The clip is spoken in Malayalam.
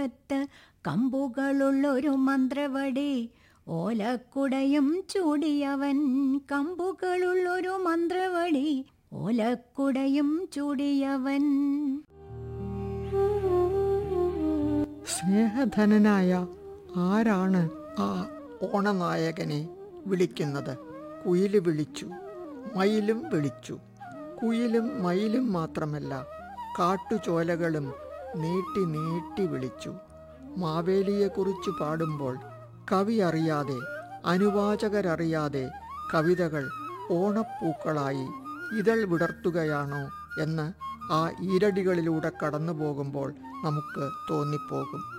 കഴുത്തത്ത് കമ്പുകളുള്ളൊരു മന്ത്രവടി ഓലക്കുടയും ചൂടിയവൻ കമ്പുകളുള്ളൊരു മന്ത്രവടി ഓലക്കുടയും ചൂടിയവൻ സ്നേഹധനനായ ആരാണ് ആ ഓണനായകനെ വിളിക്കുന്നത് കുയില് വിളിച്ചു മയിലും വിളിച്ചു കുയിലും മയിലും മാത്രമല്ല കാട്ടുചോലകളും നീട്ടി നീട്ടി വിളിച്ചു മാവേലിയെക്കുറിച്ച് പാടുമ്പോൾ കവി അറിയാതെ അനുവാചകരറിയാതെ കവിതകൾ ഓണപ്പൂക്കളായി ഇതൾ വിടർത്തുകയാണോ എന്ന് ആ ഈരടികളിലൂടെ കടന്നു പോകുമ്പോൾ നമുക്ക് തോന്നിപ്പോകും